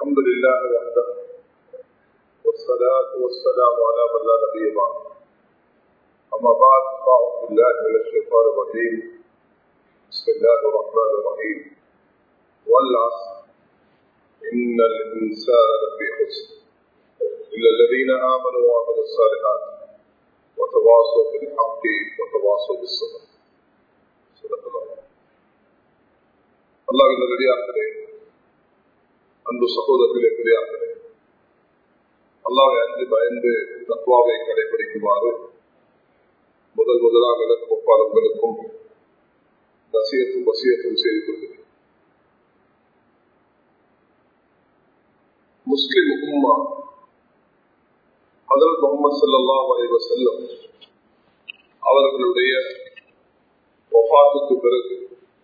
الحمد لله وحده والصلاة والسلام على من لا نبي بعد أما بعد فأعوذ بالله من الشيطان الرجيم بسم الله الرحمن الرحيم والعصر إن الإنسان لفي خسر إلا الذين آمنوا وعملوا الصالحات وتواصوا بالحق وتواصوا بالصبر صدق الله அல்லாவின் நல்லடியார்களே அன்பு சகோதரர்களே பெரியார்களே அல்லாவை அன்று பயந்து தத்வாவை கடைபிடிக்குமாறு முதல் முதலாக எனக்கு ஒப்பாளர்களுக்கும் வசியத்தும் வசியத்தும் செய்து கொள்கிறேன் முஸ்லிம் உம்மா அதல் முகமது சல்லா அலைவ செல்லம் அவர்களுடைய ஒப்பாத்துக்கு பிறகு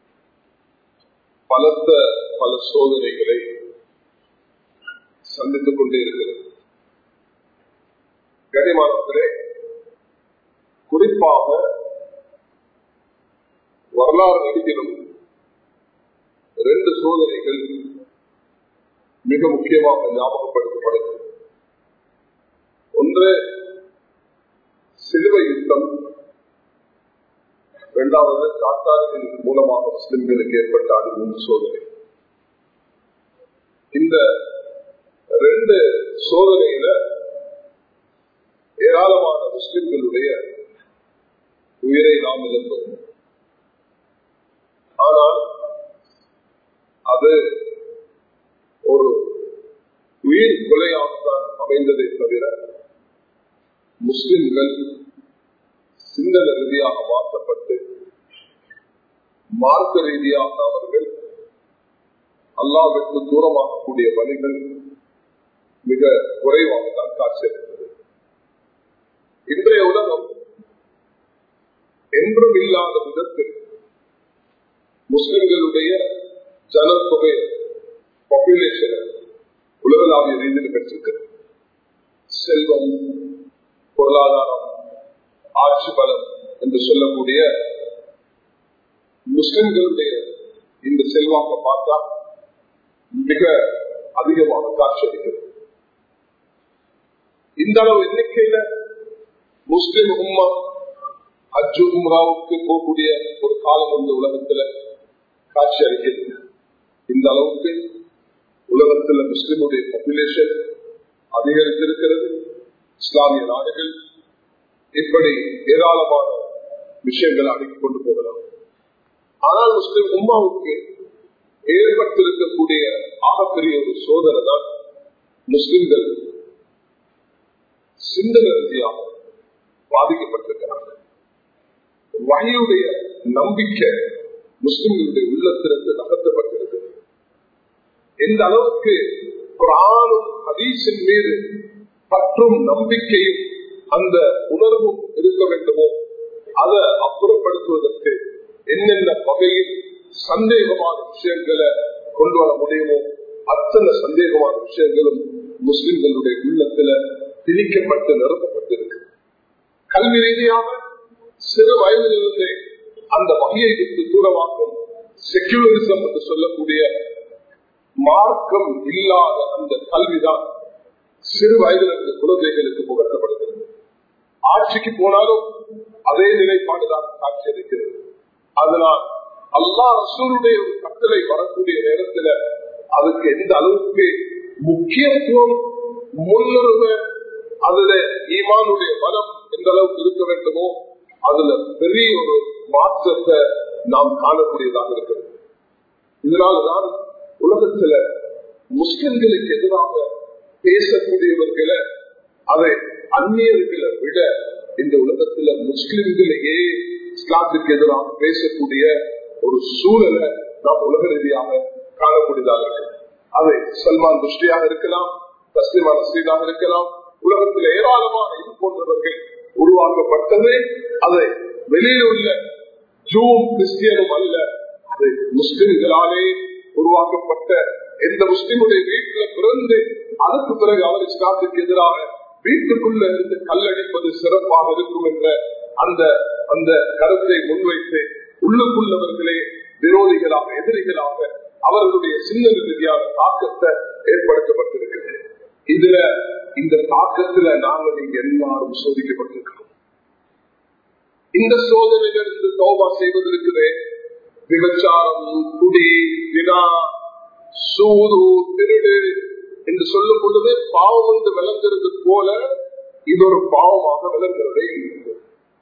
பலத்த பல சோதனைகளை சந்தித்துக் கொண்டே இருக்கிறது கனிமானத்திலே குறிப்பாக வரலாறு நடிகரும் ரெண்டு சோதனைகள் மிக முக்கியமாக ஞாபகப்படுத்தப்படுகிறது ஒன்று சிலுவை யுத்தம் இரண்டாவது காத்தாரின் மூலமாக முஸ்லிம்களுக்கு ஏற்பட்ட அனுபவம் சோதனை இந்த ரெண்டு சோதனையில ஏராளமான முஸ்லிம்களுடைய உயிரை நாம் இழந்தோம் ஆனால் அது ஒரு உயிர் கொலையாகத்தான் அமைந்ததை தவிர முஸ்லிம்கள் சிந்தன ரீதியாக மாற்றப்பட்டு மார்க்க ரீதியாக அவர்கள் அல்லாவிற்கு தூரமாகக்கூடிய வழிகள் மிக குறைவாகத்தான் காட்சியளித்தது இன்றைய உலகம் என்றும் இல்லாத விதத்தில் முஸ்லிம்களுடைய ஜனத்தொகை பாப்புலேஷன் உலகளாவிய ரீதியில் பெற்றிருக்கிறது செல்வம் பொருளாதாரம் ஆட்சி பலம் என்று சொல்லக்கூடிய முஸ்லிம்களுடைய இந்த செல்வாக்க பார்த்தா மிக அதிகமாக காட்சி அளிக்கிறது இந்த அளவு எண்ணிக்கையில முஸ்லிம் உம்மா அஜு உம்ராவுக்கு போகக்கூடிய ஒரு காலம் இந்த உலகத்துல காட்சி அளிக்கிறது இந்த அளவுக்கு உலகத்துல முஸ்லிமுடைய பாப்புலேஷன் அதிகரித்திருக்கிறது இஸ்லாமிய நாடுகள் இப்படி ஏராளமான விஷயங்களை அடக்கிக் கொண்டு போகலாம் ஆனால் முஸ்லிம் உம்மாவுக்கு ஏற்பட்டிருக்கக்கூடிய ஆகப்பெரிய ஒரு சோதனை தான் முஸ்லிம்கள் சிந்தன ரீதியாக பாதிக்கப்பட்டிருக்கிறார்கள் வகையுடைய நம்பிக்கை முஸ்லிம்களுடைய உள்ளத்திலிருந்து நகர்த்தப்பட்டிருக்கிறது எந்த அளவுக்கு குரானும் ஹதீஸின் மீது பற்றும் நம்பிக்கையும் அந்த உணர்வும் இருக்க வேண்டுமோ அதை அப்புறப்படுத்துவதற்கு என்னென்ன வகையில் சந்தேகமான விஷயங்களை கொண்டு வர முடியுமோ அத்தனை சந்தேகமான விஷயங்களும் முஸ்லிம்களுடைய உள்ளத்துல திணிக்கப்பட்டு நிறுத்தப்பட்டிருக்கு கல்வி ரீதியாக சிறு வயதிலிருந்தே அந்த வகையை விட்டு தூரமாக்கும் செக்யூலரிசம் என்று சொல்லக்கூடிய மார்க்கம் இல்லாத அந்த கல்விதான் சிறு வயதிலிருந்து குழந்தைகளுக்கு புகட்டப்படுகிறது ஆட்சிக்கு போனாலும் அதே நிலைப்பாடுதான் காட்சி அளிக்கிறது அதனால் அல்லா ரசூருடைய ஒரு கட்டளை வரக்கூடிய நேரத்துல அதுக்கு எந்த அளவுக்கு முக்கியத்துவம் முன்னுரிமை அதுல ஈமானுடைய பலம் எந்த அளவுக்கு இருக்க வேண்டுமோ அதுல பெரிய ஒரு மாற்றத்தை நாம் காணக்கூடியதாக இருக்கிறது இதனால்தான் உலகத்துல முஸ்லிம்களுக்கு எதிராக பேசக்கூடியவர்களை அதை அந்நியர்களை விட இந்த உலகத்துல முஸ்லிம்களையே இஸ்லாத்துக்கு எதிராக பேசக்கூடிய ஒரு சூழலை நாம் உலக ரீதியாக காணக்கூடியதாக இருக்கு அது சல்மான் துஷ்டியாக இருக்கலாம் தஸ்லிமா நஸ்ரீதாக இருக்கலாம் உலகத்தில் ஏராளமான இது போன்றவர்கள் உருவாக்கப்பட்டது அதை வெளியில் உள்ள ஜூம் கிறிஸ்டியனும் அல்ல அது முஸ்லிம்களாலே உருவாக்கப்பட்ட எந்த முஸ்லிமுடைய வீட்டுல பிறந்து அதற்கு பிறகு அவர் இஸ்லாத்துக்கு எதிராக வீட்டுக்குள்ள இருந்து கல்லடிப்பது சிறப்பாக இருக்கும் என்ற அந்த அந்த கருத்தை முன்வைத்து உள்ளுக்குள்ளவர்களே விரோதிகளாக எதிரிகளாக அவர்களுடைய சின்ன ரீதியான தாக்கத்தை ஏற்படுத்த இந்த தாக்கத்துல நாங்க நீங்க எல்லாரும் சோதிக்கப்பட்டிருக்கிறோம் இந்த சோதனையிலிருந்து தோபா செய்வதற்குதே விபச்சாரம் குடி வினா சூது திருடு என்று சொல்லும் பொழுது பாவம் என்று விளங்குறது போல இது ஒரு பாவமாக விளங்குறதே இல்லை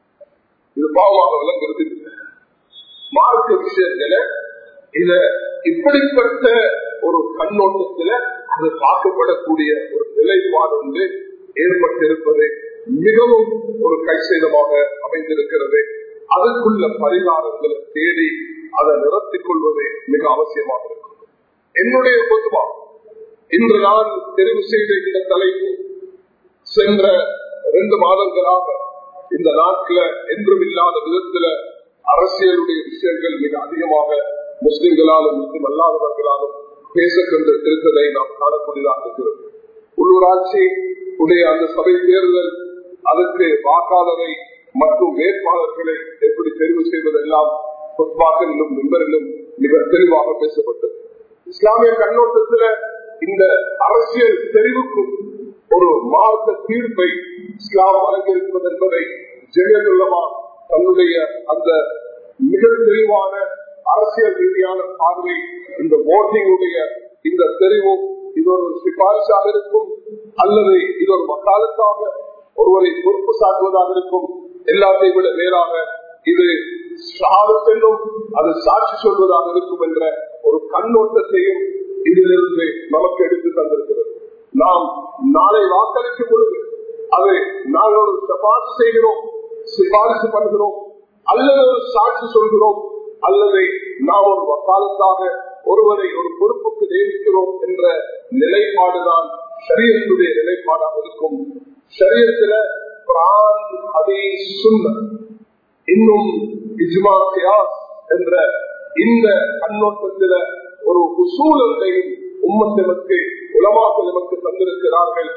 இது பாவமாக விளங்குறது இல்லை மார்க்க விஷயத்துல இத இப்படிப்பட்ட ஒரு கண்ணோட்டத்துல அது பார்க்கப்படக்கூடிய ஒரு நிலைப்பாடு வந்து ஏற்பட்டிருப்பது மிகவும் ஒரு கைசேதமாக அமைந்திருக்கிறது அதுக்குள்ள பரிகாரங்களை தேடி அதை நிறுத்திக் கொள்வது மிக அவசியமாக இருக்கும் என்னுடைய பொதுவா இன்று நான் தெரிவு செய்த இந்த தலைப்பு சென்ற ரெண்டு மாதங்களாக இந்த நாட்டில் என்றும் இல்லாத விதத்துல அரசியலுடைய விஷயங்கள் மிக அதிகமாக முஸ்லிம்களாலும் முஸ்லிம் அல்லாதவர்களாலும் பேசக்கொண்டு இருக்கிறதை நாம் காணக்கூடியதாக இருக்கிறது உள்ளூராட்சி உடைய அந்த சபை தேர்தல் அதற்கு வாக்காளரை மற்றும் வேட்பாளர்களை எப்படி தெரிவு செய்வதெல்லாம் பொதுவாக்களிலும் மெம்பரிலும் மிக தெளிவாக பேசப்பட்டது இஸ்லாமிய கண்ணோட்டத்துல இந்த அரசியல் தெரிவுக்கும் ஒரு மார்க்க தீர்ப்பை இஸ்லாம் வழங்கியிருப்பது என்பதை ஜெயலலிதமா தன்னுடைய அந்த மிக தெளிவான அரசியல் ரீதியான பார்வை இந்த ஓட்டிங்குடைய இந்த தெரிவு இது ஒரு சிபாரிசாக இருக்கும் அல்லது இது ஒரு மக்காலத்தாக ஒருவரை பொறுப்பு சாட்டுவதாக இருக்கும் எல்லாத்தையும் விட மேலாக இது சாதத்தென்னும் அது சாட்சி சொல்வதாக இருக்கும் என்ற ஒரு கண்ணோட்டத்தையும் இதிலிருந்து நமக்கு எடுத்து தந்திருக்கிறது நாம் நாளை வாக்களிக்கும் பொழுது அதை நாங்கள் ஒரு சிபாரிசு செய்கிறோம் சிபாரிசு பண்ணுகிறோம் அல்லது ஒரு சாட்சி சொல்கிறோம் அல்லது நாம் ஒரு வக்காலத்தாக ஒருவரை ஒரு பொறுப்புக்கு நியமிக்கிறோம் என்ற நிலைப்பாடுதான் சரியத்துடைய நிலைப்பாடாக இருக்கும் சரியத்துல பிரான் அதே சுண்ண இன்னும் இஜ்மா கியாஸ் என்ற இந்த கண்ணோட்டத்தில ஒரு உசூலத்தையும் உம்மத்திற்கு உலமாக்கள் நமக்கு தந்திருக்கிறார்கள்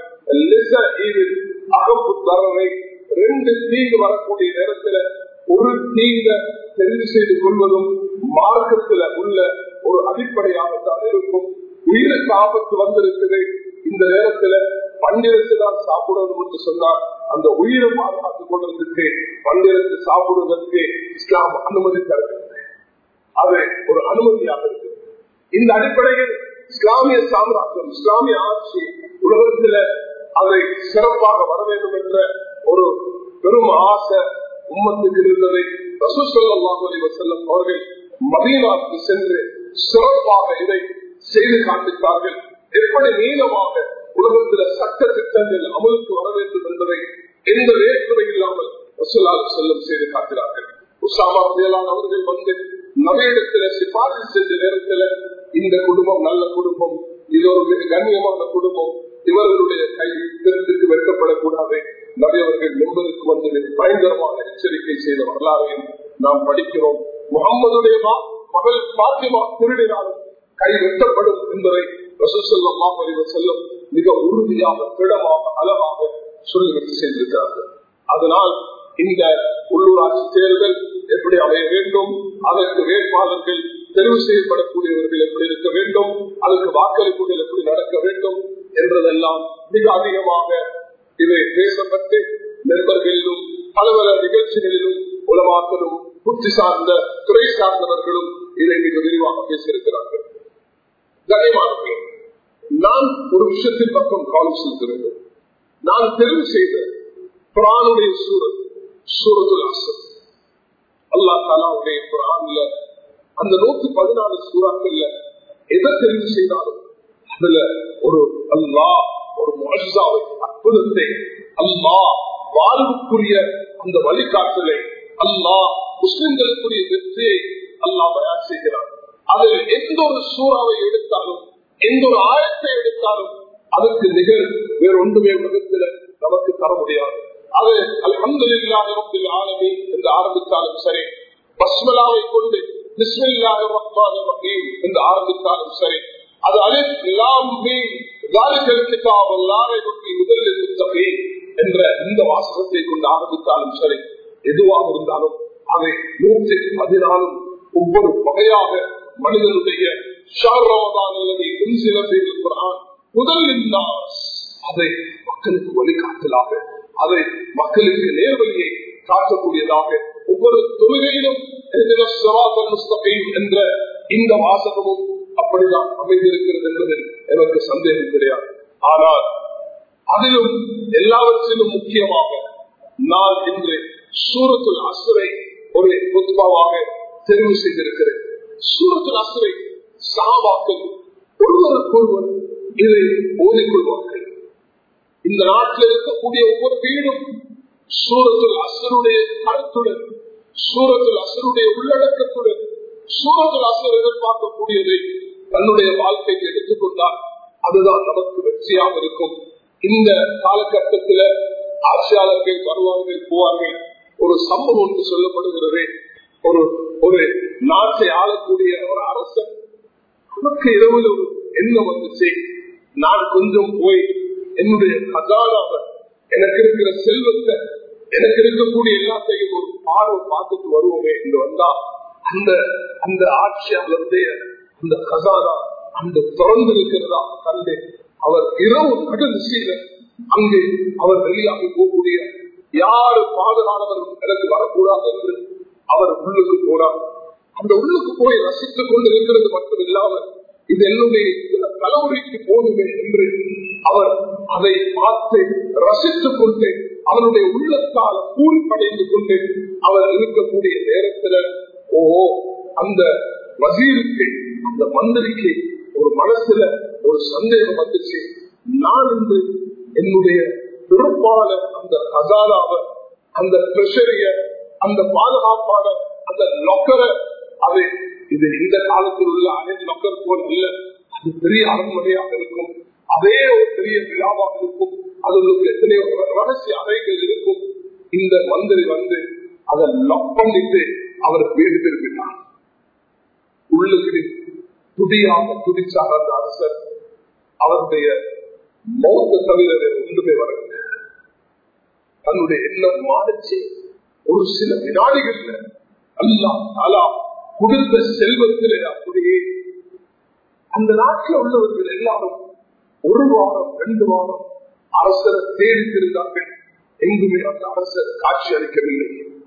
அகப்பு தரவை ரெண்டு தீங்கு வரக்கூடிய நேரத்துல ஒரு தீங்க தெரிவு செய்து கொள்வதும் மார்க்கத்துல உள்ள ஒரு அடிப்படையாகத்தான் இருக்கும் உயிருக்கு ஆபத்து வந்திருக்குது இந்த நேரத்துல பன்னிரத்து தான் சாப்பிடணும் என்று சொன்னால் அந்த உயிரை பாதுகாத்துக் கொள்வதற்கு பன்னிரத்து சாப்பிடுவதற்கு இஸ்லாம் அனுமதி தருகிறது அது ஒரு அனுமதியாக இருக்கு இந்த அடிப்படையில் இஸ்லாமிய சாம்ராஜ்யம் இஸ்லாமிய ஆட்சி உலகத்துல அதை சிறப்பாக வர வேண்டும் என்ற ஒரு பெரும் ஆசை உம்மத்துக்கு இருந்ததை ரசூசல்லாஹு செல்லும் அவர்கள் மதீனாவுக்கு சென்று சிறப்பாக இதை செய்து காண்பித்தார்கள் எப்படி நீளமாக உலகத்தில் சட்ட திட்டங்கள் அமலுக்கு வர வேண்டும் என்பதை எந்த வேற்றுமை இல்லாமல் ரசூலாக செல்லும் செய்து காட்டினார்கள் உசாமா புயலான் அவர்கள் வந்து நவையிடத்துல சிபாரிசு செஞ்ச நேரத்துல இந்த குடும்பம் நல்ல குடும்பம் இது ஒரு மிக கண்ணியமான குடும்பம் இவர்களுடைய கை திருத்துக்கு வெட்டப்படக்கூடாது நபியவர்கள் மெம்பருக்கு வந்து பயங்கரமான எச்சரிக்கை செய்த வரலாறையும் நாம் படிக்கிறோம் முகம்மதுடைய மகள் பாத்திமா திருடினாலும் கை வெட்டப்படும் என்பதை ரசூசல்லாம் செல்லும் மிக உறுதியாக திடமாக அளவாக சொல்லிவிட்டு செய்திருக்கிறார்கள் அதனால் இந்த உள்ளூராட்சி தேர்தல் எப்படி அமைய வேண்டும் அதற்கு வேட்பாளர்கள் தெரிவு செய்யப்படக்கூடியவர்கள் எப்படி இருக்க வேண்டும் அதற்கு வாக்களிப்புகள் எப்படி நடக்க வேண்டும் என்றதெல்லாம் மிக அதிகமாக இது பேசப்பட்டு நண்பர்களிலும் பலவர நிகழ்ச்சிகளிலும் உலமாக்களும் புத்தி சார்ந்த துறை சார்ந்தவர்களும் இதை மிக விரிவாக பேசியிருக்கிறார்கள் கனிமானவர்கள் நான் ஒரு விஷயத்தின் பக்கம் கவனம் செலுத்துகிறது நான் தெரிவு செய்த குரானுடைய சூரத் சூரத்துல் அசர் அல்லா தாலாவுடைய குரான்ல அந்த நூத்தி பதினாலு சூறாக்கள்ல எதை தெரிவு செய்தாலும் அதுல ஒரு அல்லா ஒரு மொழிசாவை அற்புதத்தை அல்லா வாழ்வுக்குரிய அந்த வழிகாட்டலை அல்லா முஸ்லிம்களுக்குரிய வெற்றியை அல்லா தயார் செய்கிறார் அதில் எந்த ஒரு சூறாவை எடுத்தாலும் எந்த ஒரு ஆயத்தை எடுத்தாலும் அதற்கு நிகழ் வேற ஒன்றுமே உலகத்தில் நமக்கு தர முடியாது அது அல்ஹம்துலில்லாஹி ரப்பில் ஆலமீன் என்று ஆரம்பித்தாலும் சரி பஸ்மலாவை கொண்டு பிஸ்மில்லாஹிர் ரஹ்மானிர் ரஹீம் என்று ஆரம்பித்தாலும் சரி அது அலிஃப் லாம் மீம் ذلك الكتاب لا ريب فيه هدى للمتقين என்ற இந்த வாசகத்தை கொண்டு ஆரம்பித்தாலும் சரி எதுவாக இருந்தாலும் அதை நூற்றி பதினாலும் ஒவ்வொரு வகையாக மனிதனுடைய ஷார் ரமதான் அல்லது இன்சில செய்திருக்கிறான் முதல் அதை மக்களுக்கு வழிகாட்டலாக அதை மக்களுக்கு நேர்வழியை காட்டக்கூடியதாக ஒவ்வொரு தொழுகையிலும் என்ற இந்த வாசகமும் அப்படிதான் அமைந்திருக்கிறது என்பதில் எனக்கு சந்தேகம் கிடையாது ஆனால் அதிலும் எல்லாவற்றிலும் முக்கியமாக நான் இன்று சூரத்துல் அசுரை ஒரு பொதுவாக தெரிவு செய்திருக்கிறேன் சூரத்துல் அசுரை சாவாக்கள் ஒருவருக்கொருவர் இதை ஓதிக்கொள்வார்கள் இந்த நாட்டில் இருக்கக்கூடிய ஒவ்வொரு வீடும் சூரத்துல் அசருடைய கருத்துடன் சூரத்துல் அசருடைய உள்ளடக்கத்துடன் சூரத்துல் அசர் எதிர்பார்க்கக்கூடியதை தன்னுடைய வாழ்க்கைக்கு எடுத்துக்கொண்டால் அதுதான் நமக்கு வெற்றியாக இருக்கும் இந்த காலகட்டத்தில் ஆட்சியாளர்கள் வருவார்கள் போவார்கள் ஒரு சம்பவம் ஒன்று சொல்லப்படுகிறது ஒரு ஒரு நாட்டை ஆளக்கூடிய ஒரு அரசன் நமக்கு இரவில் ஒரு எண்ணம் வந்துச்சு நான் கொஞ்சம் போய் என்னுடைய கதானாக எனக்கு இருக்கிற செல்வத்தை எனக்கு இருக்கக்கூடிய எல்லாத்தையும் ஒரு பார்வை பார்த்துட்டு வருவோமே என்று வந்தா அந்த அந்த ஆட்சியாளருடைய அந்த கசானா அந்த திறந்து இருக்கிறதா கண்டு அவர் இரவு கடும் செய்த அங்கே அவர் வெளியாகி போகக்கூடிய யாரு பாதுகாவலரும் எனக்கு வரக்கூடாது என்று அவர் உள்ளுக்கு போனார் அந்த உள்ளுக்கு போய் ரசித்துக் கொண்டு இருக்கிறது மட்டும் இல்லாமல் இது என்னுடைய தலைமுறைக்கு போதுமே என்று அவர் அதை பார்த்து ரசித்துக் கொண்டு அவருடைய உள்ளத்தால் பூரிப்படைந்து கொண்டு அவர் இருக்கக்கூடிய நேரத்தில் ஓ அந்த வசீருக்கு அந்த மந்திரிக்கு ஒரு மனசுல ஒரு சந்தேகம் வந்துச்சு நான் என்று என்னுடைய பொறுப்பான அந்த கசானாவை அந்த ட்ரெஷரிய அந்த பாதுகாப்பான அந்த லொக்கரை அது இது இந்த காலத்தில் உள்ள அனைத்து லொக்கர் போல் இல்ல அது பெரிய அரண்மனையாக இருக்கும் அதே ஒரு பெரிய விழாவாக இருக்கும் அதுக்கு எத்தனையோ ரகசிய அறைகள் இருக்கும் இந்த மந்திரி வந்து அதை லொக் பண்ணிட்டு அவர் வீடு திரும்பினார் உள்ளுக்கு துடியாக துடிச்சார் அந்த அரசர் அவருடைய மௌத்த தவிர வேறு ஒன்றுமே வரவில்லை தன்னுடைய எண்ணம் மாறிச்சு ஒரு சில வினாடிகள்ல அல்லா அலா கொடுத்த செல்வத்திலே அப்படியே அந்த நாட்டில் உள்ளவர்கள் எல்லாரும் ஒரு வாரம் ரெண்டு வாரம் அரசரை தேடித்திருந்தார்கள் எங்குமே அந்த அரசர் காட்சி அளிக்கவில்லை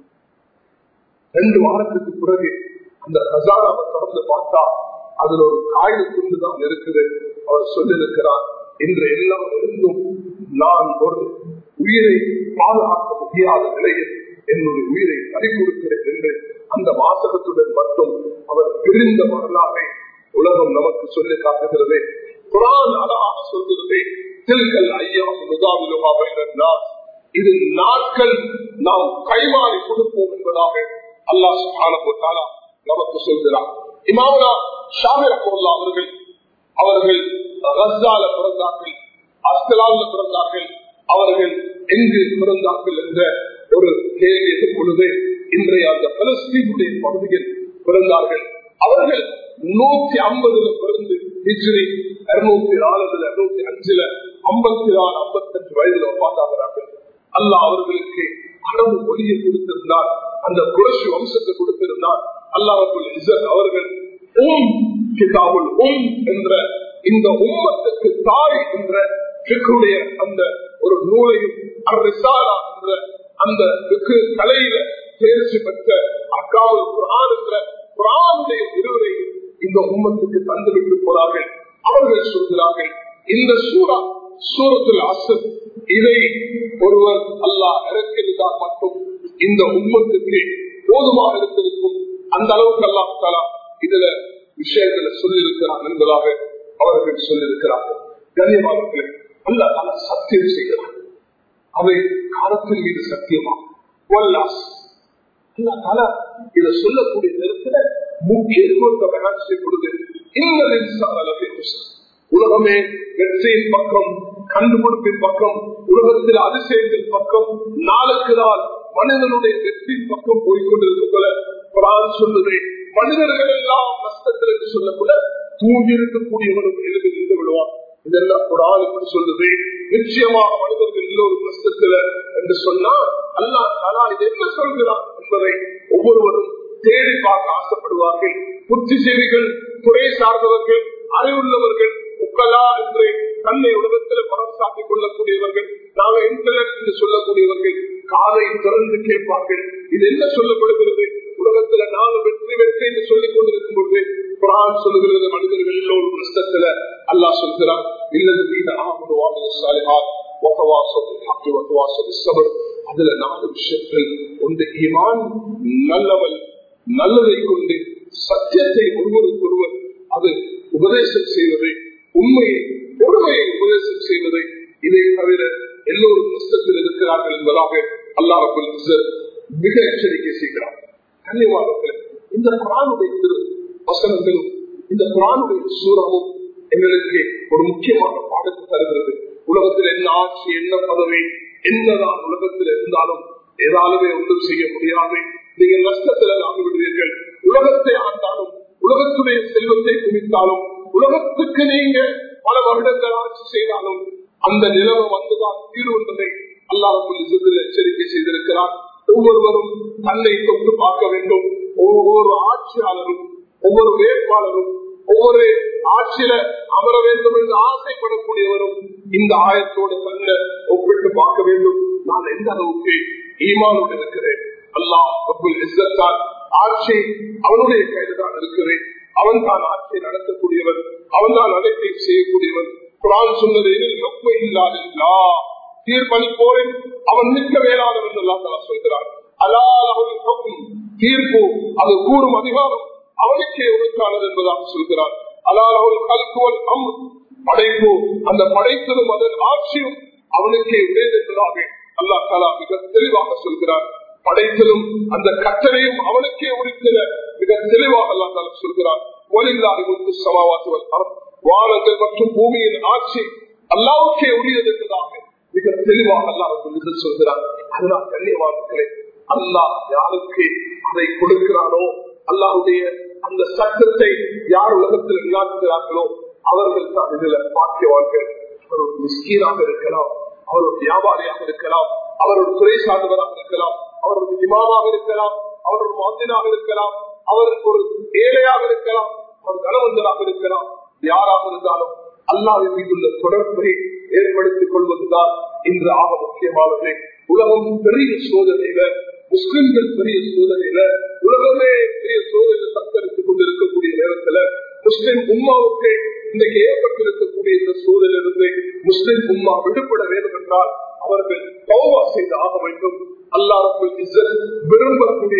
ரெண்டு வாரத்துக்கு பிறகு அந்த கசானாவை தொடர்ந்து பார்த்தா அதுல ஒரு காய்வு துண்டு தான் இருக்குது அவர் சொல்லியிருக்கிறார் இன்று எல்லாம் இருந்தும் நான் ஒரு உயிரை பாதுகாக்க முடியாத நிலையில் என்னுடைய உயிரை பறி கொடுக்கிறேன் என்று அந்த வாசகத்துடன் மட்டும் அவர் பிரிந்த வரலாறை உலகம் நமக்கு சொல்லி காட்டுகிறது குரான் அழகாக சொல்கிறது தில்கள் ஐயா முகாவிலுமா இது நாட்கள் நாம் கைமாறி கொடுப்போம் என்பதாக அல்லாஹ் சுபான நமக்கு சொல்கிறார் இமாமனா ஷாமிர பொருளா அவர்கள் அவர்கள் ரஸ்தால பிறந்தார்கள் அஸ்கலால பிறந்தார்கள் அவர்கள் எங்கு பிறந்தார்கள் என்ற ஒரு கேள்வி எதும் பொழுது இன்றைய அந்த பலஸ்தீனுடைய பகுதியில் பிறந்தார்கள் அவர்கள் நூத்தி ஐம்பதுல பிறந்து ஹிஜ்ரி இருநூத்தி நாலுல இருநூத்தி அஞ்சுல ஐம்பத்தி நாலு ஐம்பத்தஞ்சு வயதுல பார்த்தாகிறார்கள் அல்லாஹ் அவர்களுக்கு கடவு ஒளியை கொடுத்திருந்தார் அந்த குரஷி வம்சத்தை கொடுத்திருந்தார் அல்லாஹுல் இசத் அவர்கள் உம் கிதாபுல் உம் என்ற இந்த உம்மத்துக்கு தாய் என்ற பிக்குடைய அந்த ஒரு நூலையும் அரிசாலா என்ற அந்த பிக்கு கலையில தேர்ச்சி பெற்ற அக்காவல் குரான் என்ற குரானுடைய இருவரையும் இந்த உம்மத்துக்கு தந்துவிட்டு போனார்கள் அவர்கள் சொல்கிறார்கள் இந்த சூறா சூரத்தில் அசல் இதை ஒருவர் அல்லாஹ் இறக்கிருந்தால் மட்டும் இந்த உம்மத்துக்கு போதுமாக இருந்திருக்கும் அந்த அளவுக்கு அல்லாஹ் தலா இதுல விஷயங்களை சொல்லியிருக்கிறார் என்பதாக அவர்கள் சொல்லியிருக்கிறார்கள் கண்ணியமானவர்களே அல்ல தலா சத்தியம் செய்கிறார் அவை காலத்தின் மீது சத்தியமா தலா இதை சொல்லக்கூடிய நேரத்தில் முக்கியத்துவத்தை பயன் செய்யப்படுது இந்த உலகமே வெற்றியின் பக்கம் கண்டுபிடிப்பின் பக்கம் உலகத்தில் அதிசயத்தின் பக்கம் நாளுக்கு நாள் மனிதனுடைய வெற்றியின் பக்கம் போய்கொண்டிருக்க போல குரான் சொல்லுது மனிதர்கள் எல்லாம் நஷ்டத்தில் என்று சொல்லக்கூட தூங்கி இருக்கக்கூடியவனும் எழுதி நின்று விடுவான் இதெல்லாம் குரான் எப்படி சொல்லுது நிச்சயமாக மனிதர்கள் எல்லோரும் நஷ்டத்துல என்று சொன்னா அல்லா தலா இது என்ன சொல்கிறான் என்பதை ஒவ்வொருவரும் தேடி பார்க்க ஆசைப்படுவார்கள் புத்திஜீவிகள் துறை சார்ந்தவர்கள் அறிவுள்ளவர்கள் உக்கலா என்று தன்னை உலகத்தில் பரம் சாட்டிக் கொள்ளக்கூடியவர்கள் நாங்கள் இன்டர்நெட் என்று சொல்லக்கூடியவர்கள் காதை திறந்து கேட்பார்கள் இது என்ன சொல்லப்படுகிறது உலகத்துல நாங்கள் வெற்றி வெற்றி என்று சொல்லிக் கொண்டிருக்கும் பொழுது குரான் சொல்லுகிறது மனிதர்கள் எல்லோரும் நஷ்டத்துல அல்லாஹ் சொல்கிறார் இல்லது மீது ஆமனுவாமின் சாலிஹார் அதுல நாலு விஷயங்கள் ஒன்று ஈமான் நல்லவன் நல்லதை கொண்டு சத்தியத்தை ஒருவருக்கு ஒருவர் அது உபதேசம் செய்வதை உண்மையை பொறுமையை உபதேசம் செய்வதை இதை தவிர எல்லோரும் நஷ்டத்தில் இருக்கிறார்கள் என்பதாக அல்லா ரபுல் மிக எச்சரிக்கை செய்கிறார் கன்னிவாதத்தில் இந்த குரானுடைய திரு வசனங்களும் இந்த குரானுடைய சூரமும் எங்களுக்கு ஒரு முக்கியமான பாடத்தை தருகிறது உலகத்தில் என்ன ஆட்சி என்ன பதவி என்னதான் உலகத்தில் இருந்தாலும் ஏதாலுமே ஒன்றும் செய்ய முடியாது நீங்கள் நஷ்டத்தில் ஆகிவிடுவீர்கள் உலகத்தை ஆண்டாலும் உலகத்துடைய செல்வத்தை குவித்தாலும் உலகத்துக்கு நீங்க பல வருடங்கள் ஆட்சி செய்தாலும் அந்த நிலைமை வந்துதான் தீர்வு என்பதை அல்லாஹ் எச்சரிக்கை செய்திருக்கிறார் ஒவ்வொருவரும் தன்னை தொட்டு பார்க்க வேண்டும் ஒவ்வொரு ஆட்சியாளரும் ஒவ்வொரு வேட்பாளரும் ஒவ்வொரு ஆட்சியில அமர வேண்டும் என்று ஆசைப்படக்கூடியவரும் இந்த ஆயத்தோடு தன்னை ஒப்பிட்டு பார்க்க வேண்டும் நான் எந்த அளவுக்கு ஈமானோடு இருக்கிறேன் அல்லாஹ் இஸ்லத்தான் ஆட்சி அவனுடைய கையில் தான் இருக்கிறேன் அவன் தான் ஆட்சியை நடத்தக்கூடியவன் அவன் தான் அனைத்தை செய்யக்கூடியவன் குரான் சொன்னது ரொம்ப இல்லாதா தீர்ப்பளிப்போரின் அவன் மிக்க வேளாண் என்று அல்லா சொல்கிறான் அலால் அவன் தீர்ப்பு அது கூறும் அதிகாரம் அவனுக்கே உனக்கானது என்பதாக சொல்கிறார் அலால் அவள் கல்குவல் அம் படைப்பு அந்த படைத்ததும் அதன் ஆட்சியும் அவனுக்கே உடையது என்பதாக அல்லா தாலா மிக தெளிவாக சொல்கிறார் படைத்தலும் அந்த கட்டளையும் அவனுக்கே உரித்தின மிக தெளிவாக அல்லா தாலா சொல்கிறார் ஒலில்லாத முத்து சமாவாசுவல் வானங்கள் மற்றும் பூமியின் ஆட்சி அல்லாவுக்கே உரியது என்பதாக மிக தெளிவாக அல்லாஹ் சொல்கிறார் அதுதான் கண்ணியமானே அல்லாஹ் யாருக்கு அதை கொடுக்கிறானோ அல்லாஹுடைய அந்த சட்டத்தை யார் உலகத்தில் நிலாக்குகிறார்களோ அவர்கள் தான் இதுல பாக்கியவார்கள் அவர் ஒரு மிஸ்கீனாக இருக்கலாம் அவர் ஒரு வியாபாரியாக இருக்கலாம் அவர் ஒரு துறை சார்ந்தவராக இருக்கலாம் அவர் ஒரு இமாமாக இருக்கலாம் அவர் ஒரு மாந்தினாக இருக்கலாம் அவர் ஒரு ஏழையாக இருக்கலாம் அவர் கனவந்தராக இருக்கலாம் யாராக இருந்தாலும் அல்லாவின் மீதுள்ள தொடர்பை ஏற்படுத்திக் கொள்வதுதான் இன்று ஆக முக்கியமானது உலகம் பெரிய சோதனையில முஸ்லிம்கள் பெரிய சோதனையில உலகமே பெரிய சோதனை தத்தரித்துக் கொண்டிருக்கக்கூடிய நேரத்துல முஸ்லிம் உம்மாவுக்கு இன்றைக்கு ஏற்பட்டிருக்கக்கூடிய இந்த சூழலிலிருந்து முஸ்லிம் உம்மா விடுபட வேண்டும் என்றால் அவர்கள் தௌவா செய்து ஆக வேண்டும் அல்லாஹ் விரும்பக்கூடிய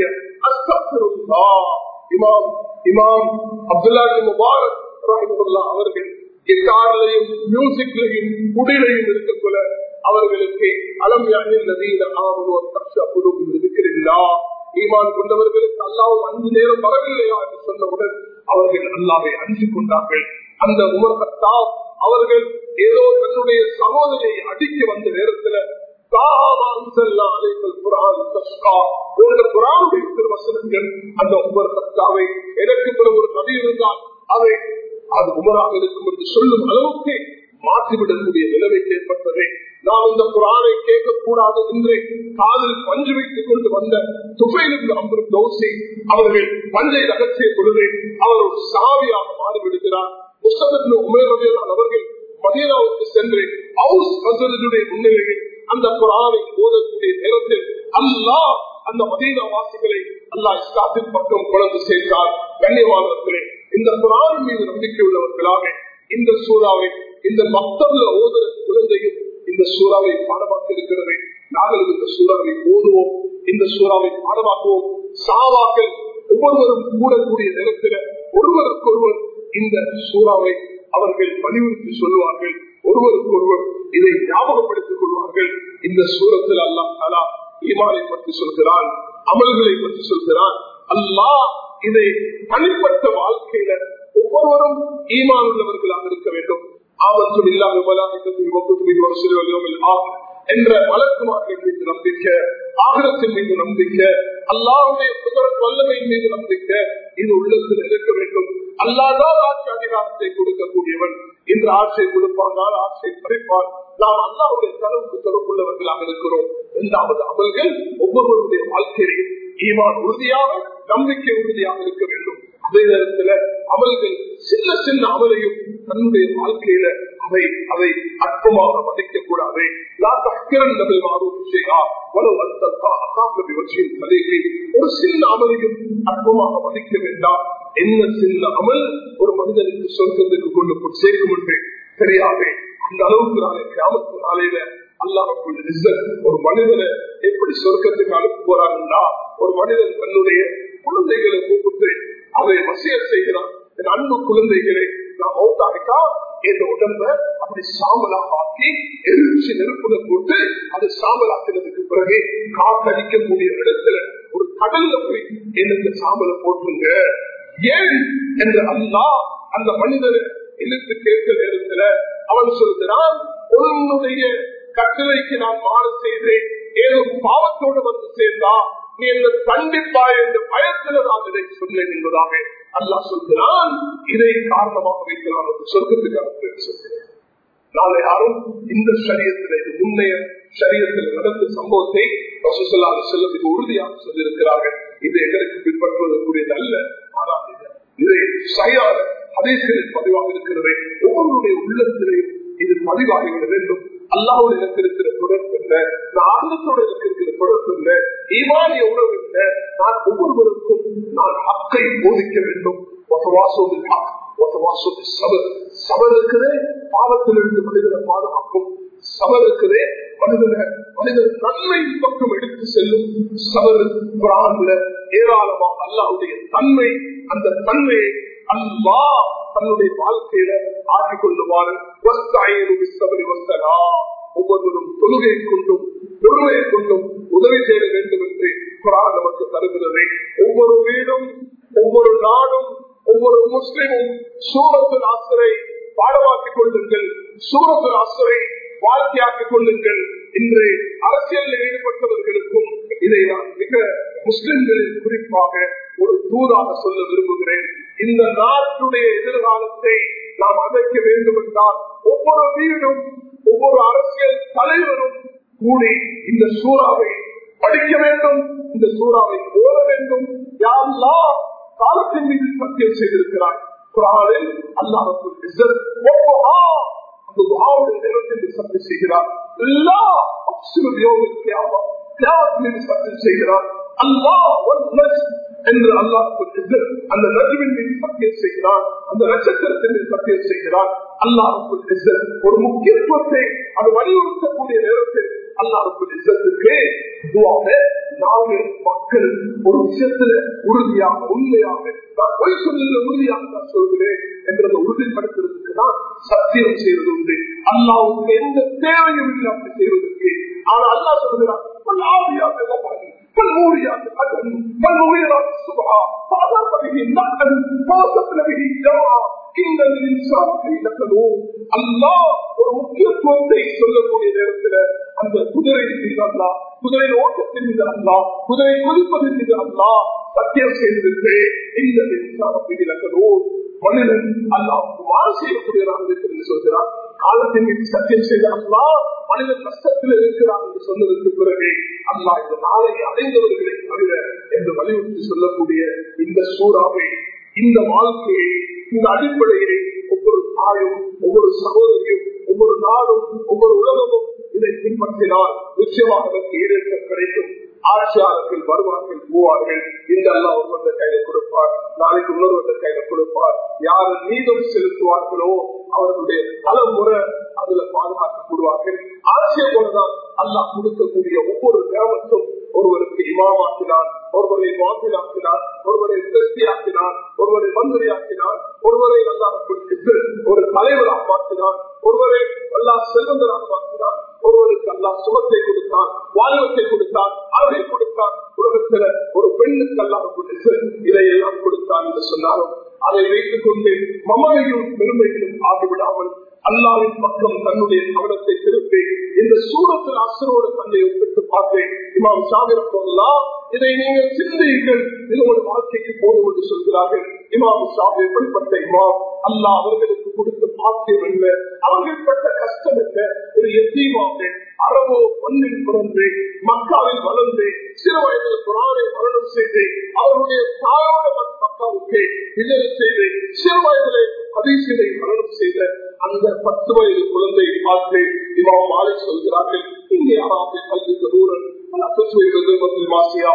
அஸ்தா இமாம் இமாம் அப்துல்லா முபாரக் அவர்கள் கிட்டாரிலையும் மியூசிக்லையும் குடிலையும் இருக்கக்குள்ள அவர்களுக்கு அலமியானில் நதியில ஆவணும் இருக்கிறீர்களா ஈமான் கொண்டவர்களுக்கு அல்லாவும் அஞ்சு நேரம் வரவில்லையா என்று சொன்னவுடன் அவர்கள் அல்லாவை அஞ்சு கொண்டார்கள் அந்த உமர் கத்தாப் அவர்கள் ஏதோ தன்னுடைய சகோதரியை அடிக்க வந்த நேரத்துல அந்த உமர் கத்தாவை எனக்கு பிறகு ஒரு நதி இருந்தால் அதை அது உமராக இருக்கும் என்று சொல்லும் அளவுக்கு மாற்றிவிடக்கூடிய நிலைமை ஏற்பட்டது நாம் இந்த குரானை கேட்கக்கூடாது என்று காதில் பஞ்சு வைத்துக் கொண்டு வந்த துபைலுக்கு அம்பரும் தோசை அவர்கள் பஞ்சை அகற்றிய பொழுது அவர் ஒரு சாவியாக மாறிவிடுகிறார் முஸ்தபின் உமேரவியலான் அவர்கள் மதீனாவுக்கு சென்று ஹவுஸ் ஹசரனுடைய முன்னிலையில் அந்த குரானை போதக்கூடிய நேரத்தில் அல்லாஹ் அந்த மதீனா வாசிகளை அல்லாஹ் இஸ்லாத்தின் பக்கம் குழந்தை சேர்த்தார் கண்ணியமானவர்களே இந்த குரான் மீது நம்பிக்கை உள்ளவர்களாக இந்த சூறாவை இந்த மக்தப்ல ஓதுற குழந்தையும் இந்த சூறாவை பாடமாக்க இருக்கிறது நாங்கள் இந்த சூறாவை ஓதுவோம் இந்த சூறாவை பாடமாக்குவோம் சாவாக்கள் ஒவ்வொருவரும் கூடக்கூடிய நேரத்தில் ஒருவருக்கு ஒருவர் இந்த சூறாவை அவர்கள் வலியுறுத்தி சொல்லுவார்கள் ஒருவருக்கு ஒருவர் இதை ஞாபகப்படுத்திக் கொள்வார்கள் இந்த சூரத்தில் அல்லாஹ் தாலா ஈமானை பற்றி சொல்கிறான் அமல்களை பற்றி சொல்கிறான் அல்லாஹ் இதை தனிப்பட்ட வாழ்க்கையில ஒவ்வொருவரும் ஈமான் உள்ளவர்களாக இருக்க வேண்டும் ஆபத்தில் இல்லாத என்ற வழக்குமார்கள் மீது நம்பிக்கை ஆகலத்தின் மீது நம்பிக்கை அல்லாவுடைய குதிரத் வல்லமையின் மீது நம்பிக்கை இது உள்ளத்தில் இருக்க வேண்டும் அல்லாதான் ஆட்சி அதிகாரத்தை கொடுக்கக்கூடியவன் இன்று ஆட்சியை கொடுப்பானால் ஆட்சியை பறிப்பான் நாம் அல்லாவுடைய தரவுக்கு தொடர்புள்ளவர்களாக இருக்கிறோம் இரண்டாவது அமல்கள் ஒவ்வொருவருடைய வாழ்க்கையிலையும் ஈமான் உறுதியாக நம்பிக்கை உறுதியாக இருக்க வேண்டும் அதே நேரத்துல அமல்கள் சின்ன சின்ன அமலையும் தன்னுடைய வாழ்க்கையில அவை அதை அற்பமாக மதிக்க கூடாது ஒரு சின்ன அமலையும் அற்பமாக மதிக்க வேண்டாம் என்ன சின்ன அமல் ஒரு மனிதனுக்கு சொர்க்கத்துக்கு கொண்டு போய் சேர்க்கும் என்று தெரியாது அந்த அளவுக்கு நாளை கிராமத்து நாளையில அல்லாஹுக்குள் ஒரு மனிதனை எப்படி சொர்க்கத்துக்கு அனுப்ப போறாங்கன்னா ஒரு மனிதன் தன்னுடைய குழந்தைகளை கூப்பிட்டு அதை வசிய செய்கிறான் என் அன்பு குழந்தைகளை நான் மௌத்தாகிட்டா என் உடம்ப அப்படி சாம்பலாக ஆக்கி எரிச்சு நெருப்புல போட்டு அது சாம்பலாக்கினதுக்கு பிறகு காத்தடிக்கக்கூடிய இடத்துல ஒரு கடல்ல போய் எனக்கு சாம்பலை போட்டுருங்க ஏன் என்று அல்லா அந்த மனிதனை இழுத்து கேட்க நேரத்துல அவன் சொல்கிறான் உன்னுடைய கட்டளைக்கு நான் மாறு செய்தேன் ஏதோ பாவத்தோடு வந்து சேர்ந்தா நீ என்ன கண்டிப்பா என்ற பயத்துல நான் இதை சொன்னேன் என்பதாக அல்லா சொல்கிறான் இதை காரணமாக வைக்கிறான் சொர்க்கத்துக்கு அனுப்பி சொல்கிறேன் நாளை யாரும் இந்த சரியத்தில் இது முன்னைய சரியத்தில் நடந்த சம்பவத்தை ரசூசல்லாத செல்லத்துக்கு உறுதியாக சொல்லியிருக்கிறார்கள் இது எங்களுக்கு பின்பற்றுவதற்குரியது அல்ல ஆனால் இதை சரியான அதேசரில் பதிவாக இருக்கிறது ஒவ்வொருடைய உள்ளத்திலையும் இது பதிவாகிவிட வேண்டும் அல்லாவோட எனக்கு இருக்கிற தொடர்பு என்ன நான் ஆர்வத்தோட எனக்கு இருக்கிற தொடர்பு என்ன ஈமானிய உறவு என்ன நான் ஒவ்வொருவருக்கும் நான் ஹக்கை போதிக்க வேண்டும் சபர் இருக்குதே பாவத்திலிருந்து மனிதனை பாதுகாக்கும் சபர் இருக்குதே மனிதனை மனிதன் நன்மை பக்கம் எடுத்து செல்லும் சபர் குரான்ல ஏராளமாக அல்லாவுடைய தன்மை அந்த தன்மையை அல்லா தன்னுடைய வாழ்க்கையில ஆக்கிக் கொள்ளுமாறு ஒவ்வொருவரும் தொழுகை கொண்டும் பொறுமையை கொண்டும் உதவி செய்ய வேண்டும் என்று குரான் நமக்கு தருகிறது ஒவ்வொரு வீடும் ஒவ்வொரு நாடும் ஒவ்வொரு முஸ்லிமும் சூரத்தின் ஆசிரை பாடமாக்கிக் கொள்ளுங்கள் சூரத்தின் ஆசிரை வாழ்க்கையாக்கிக் கொள்ளுங்கள் இன்று அரசியலில் ஈடுபட்டவர்களுக்கும் இதை நான் மிக முஸ்லிம்களில் குறிப்பாக ஒரு தூதாக சொல்ல விரும்புகிறேன் இந்த நாட்டுடைய எதிர்காலத்தை நாம் அமைக்க வேண்டும் என்றால் ஒவ்வொரு வீடும் ஒவ்வொரு அரசியல் தலைவரும் கூடி இந்த சூறாவை படிக்க வேண்டும் இந்த சூறாவை ஓட வேண்டும் யாரெல்லாம் காலத்தின் மீது சத்தியம் செய்திருக்கிறார் குரானில் அல்லாஹுக்கு அந்த துவாவுடைய நேரத்தில் சத்தியம் செய்கிறார் எல்லா தியாகத்தின் சத்தியம் செய்கிறார் அல்லாஹ் என்று அல்லாஹ் அந்த நஜுவின் மீது சத்தியம் செய்கிறார் அந்த நட்சத்திரத்தின் மீது சத்தியம் செய்கிறார் அல்லாஹுக்கு ஒரு முக்கியத்துவத்தை அது வலியுறுத்தக்கூடிய நேரத்தில் அல்லாஹுக்கு இசத்துக்கு நாங்கள் மக்கள் ஒரு விஷயத்துல உறுதியாக உண்மையாக நான் பொய் சொல்ல உறுதியாக நான் சொல்கிறேன் என்றதை உறுதிப்படுத்துறதுக்கு தான் சத்தியம் செய்வது உண்டு அல்லாவுக்கு எந்த தேவையும் இல்லை அப்படி செய்வதற்கு ஆனா அல்லா சொல்கிறார் فالموريات قدم فالمغيرات الصبح فأضرب به النقل فوسطن به جمعا இந்த அல்லா ஒரு முக்கியத்துவத்தை சொல்லக்கூடிய நேரத்தில் அந்த குதிரை மீது அல்லா குதிரை ஓட்டத்தின் மீது அல்லா குதிரை குதிப்பதன் மீது அல்லா சத்தியம் செய்திருக்கு இந்த மின்சாரத்திலோ மனிதன் அல்லாவுக்கு மாறு செய்யக்கூடியதாக இருக்கிறது சொல்கிறார் காலத்தின் மீது சத்தியம் செய்த அல்லா மனிதன் கஷ்டத்தில் இருக்கிறார் என்று சொன்னதற்கு பிறகு அல்லா இந்த நாளை அடைந்தவர்களை தவிர என்று வலியுறுத்தி சொல்லக்கூடிய இந்த சூறாவை இந்த வாழ்க்கையை இந்த அடிப்படையை ஒவ்வொரு தாயும் ஒவ்வொரு சகோதரியும் ஒவ்வொரு நாடும் ஒவ்வொரு உலகமும் இதை பின்பற்றினால் நிச்சயமாக அதற்கு ஈடேற்றம் கிடைக்கும் ஆட்சியாளர்கள் வருவார்கள் போவார்கள் இந்த அல்லா ஒருவந்த கையில கொடுப்பார் நாளைக்கு இன்னொருவந்த கையில கொடுப்பார் யாரு மீதும் செலுத்துவார்களோ அவர்களுடைய தலைமுறை அதுல பாதுகாக்கப்படுவார்கள் ஆட்சியை போலதான் அல்லாஹ் கொடுக்கக்கூடிய ஒவ்வொரு கிராமத்தும் ஒருவருக்கு இமாமாக்கினான் ஒருவரை வாசிலாக்கினான் ஒருவரை திருப்தியாக்கினான் ஒருவரை மந்திரியாக்கினான் ஒருவரை நல்லா ஒரு தலைவராக மாற்றினான் ஒருவரை அல்லா செல்வந்தராக மாற்றினான் ஒருவருக்கு அல்லா சுகத்தை கொடுத்தான் வாழ்வத்தை கொடுத்தான் அழகை கொடுத்தான் உலகத்துல ஒரு பெண்ணுக்கு அல்லாஹ் கொடுத்து இதையெல்லாம் கொடுத்தான் என்று சொன்னாலும் அதை வைத்துக் கொண்டு மமதையும் பெருமைகளும் ஆகிவிடாமல் அல்லாவின் பக்கம் தன்னுடைய கவனத்தை திருப்பி இந்த சூரத்தில் அசரோடு தன்னை ஒப்பிட்டு பார்த்தேன் இமாம் சாகர் போகலாம் இதை நீங்கள் சிந்தியுங்கள் இது ஒரு வாழ்க்கைக்கு போதும் என்று சொல்கிறார்கள் இமாம் ஷாபி எப்படிப்பட்ட இமாம் அல்லா அவர்களுக்கு கொடுத்த பாக்கியம் என்ன அவர்கள் பட்ட கஷ்டம் என்ன ஒரு எத்தீமாக அரபோ மண்ணில் பிறந்து மக்காவில் வளர்ந்து சிறு வயதில் குரானை மரணம் செய்து அவருடைய தாயோட மக்காவுக்கு இதழ செய்து சிறு வயதிலே அதிசயத்தை மரணம் செய்த அந்த பத்து வயது குழந்தையை பார்த்து இமாம் மாலை சொல்கிறார்கள் இங்கே யாராவது கல்விக்கு நூறன் மாசியா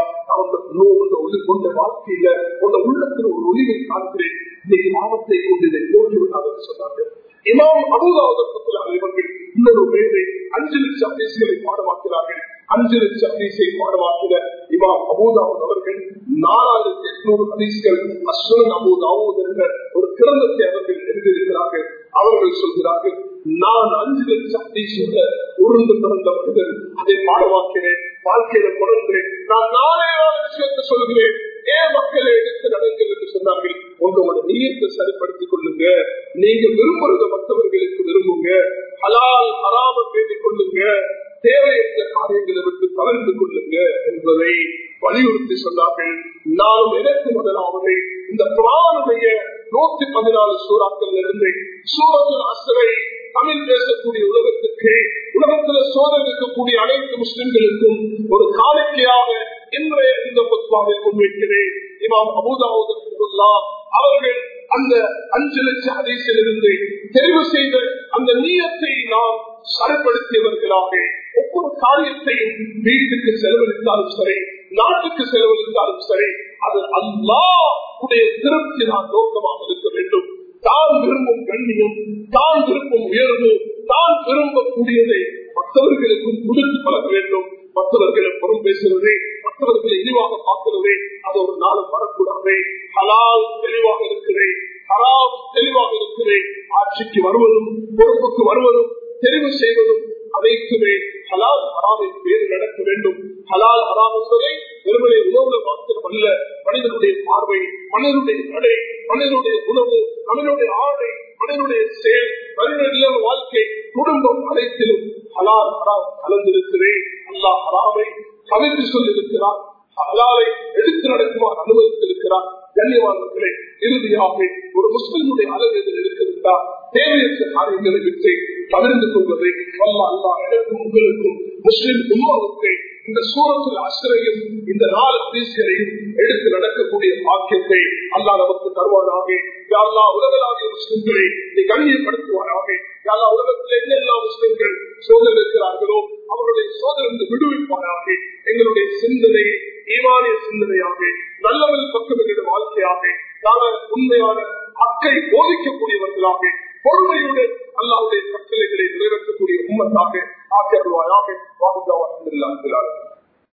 கொண்ட வாழ்க்கையில உள்ள உள்ளத்தில் ஒரு ஒளிவை காண்கிறேன் இன்னைக்கு மாவத்தை கொண்டு இதை தோன்றிவிட்டார்கள் சொன்னார்கள் இமாம் அபுதாவதற்கு இவர்கள் இன்னொரு பேரை அஞ்சு லட்சம் பேசுகளை பாடமாக்கிறார்கள் அஞ்சு லட்சம் ஹதீஸை பாடமாக்கின இமாம் அபூதாவூத் அவர்கள் நாலாயிரத்தி எட்நூறு ஹதீஸ்கள் அஸ்வன் அபூதாவூத் என்ற ஒரு கிரந்தத்தை அவர்கள் எழுதியிருக்கிறார்கள் அவர்கள் சொல்கிறார்கள் நான் அஞ்சு லட்சம் ஹதீஸோட உருண்டு பிறந்த மனிதன் அதை பாடமாக்கினேன் வாழ்க்கையில கொண்டேன் நான் நாளே நாலு விஷயத்தை சொல்கிறேன் ஏன் மக்களை எடுத்து நடங்கள் என்று சொன்னார்கள் உங்களோட நீயத்தை சரிப்படுத்திக் கொள்ளுங்க நீங்க விரும்புறத மற்றவர்களுக்கு விரும்புங்க ஹலால் ஹராம பேசிக் கொள்ளுங்க தேவையற்ற காரியங்களை விட்டு தவிர்த்து கொள்ளுங்க என்பதை வலியுறுத்தி சொன்னார்கள் நானும் எனக்கு முதலாவது இந்த புறானுடைய நூத்தி பதினாலு சூறாக்கள் இருந்து சூரத்தில் அசரை தமிழ் பேசக்கூடிய உலகத்துக்கு உலகத்தில் சோதனை இருக்கக்கூடிய அனைத்து முஸ்லிம்களுக்கும் ஒரு காணிக்கையாக இன்றைய இந்த புத்வாவை முன்வைக்கிறேன் இமாம் அபுதாவுதா அவர்கள் அந்த அஞ்சு லட்சம் அதிசிலிருந்து தெரிவு செய்த அந்த நீயத்தை நாம் சரிப்படுத்தியவர்களாக ஒவ்வொரு காரியத்தையும் வீட்டுக்கு செலவழித்தாலும் சரி நாட்டுக்கு செலவழித்தாலும் சரி அது அல்லா உடைய திருப்தி நான் நோக்கமாக இருக்க வேண்டும் தான் விரும்பும் கண்ணியும் தான் விரும்பும் உயர்வு தான் விரும்பக்கூடியதை மற்றவர்களுக்கும் கொடுத்து பழக வேண்டும் மற்றவர்களை புறம் பேசுவதே மற்றவர்களை இழிவாக பார்க்கிறதே அது ஒரு நாளும் வரக்கூடாது ஹலால் தெளிவாக இருக்கிறேன் ஹராம் தெளிவாக இருக்கிறேன் ஆட்சிக்கு வருவதும் பொறுப்புக்கு வருவதும் தெரிவு செய்வதும் அனைத்துமே ஹலால் ஹராமின் பேரு நடக்க வேண்டும் ஹலால் ஹராம் என்பதை வெறுமனை உணவுல மாத்திரம் அல்ல மனிதனுடைய பார்வை மனிதனுடைய நடை மனிதனுடைய உணவு மனிதனுடைய ஆடை மனிதனுடைய செயல் மனிதனுடைய வாழ்க்கை குடும்பம் அனைத்திலும் ஹலால் ஹராம் கலந்திருக்கிறேன் அல்லா ஹராமை கவிழ்த்து சொல்லியிருக்கிறார் ஹலாலை எடுத்து நடக்குமாறு அனுமதித்திருக்கிறார் கண்ணியவான்களே இறுதியாக ஒரு முஸ்லிமுடைய அளவு எதில் இருக்கிறதா தேவையற்ற காரியங்களை விட்டு பகிர்ந்து கொள்வதை அல்லா அல்லா எனக்கும் உங்களுக்கும் முஸ்லிம் உமாவுக்கு இந்த சூரத்தில் அசரையும் இந்த நாலு அதிசயரையும் எடுத்து நடக்கக்கூடிய பாக்கியத்தை அல்லா நமக்கு தருவானாக யாழ்லா உலகளாவிய முஸ்லிம்களை நீ கண்ணியப்படுத்துவாராக யாழ்லா உலகத்தில் என்னெல்லாம் முஸ்லிம்கள் சோதனை இருக்கிறார்களோ அவர்களுடைய சோதனை விடுவிப்பாராக எங்களுடைய சிந்தனையை ஈமானிய சிந்தனையாக நல்லவன் பக்கம் எங்களுடைய வாழ்க்கையாக நாங்கள் உண்மையான அக்கை போதிக்கக்கூடியவர்களாக பொறுமையுடன் அல்லாவுடைய கட்டளைகளை நிறைவேற்றக்கூடிய உண்மத்தாக ஆக்கியவாயாக வாக்குதாவாக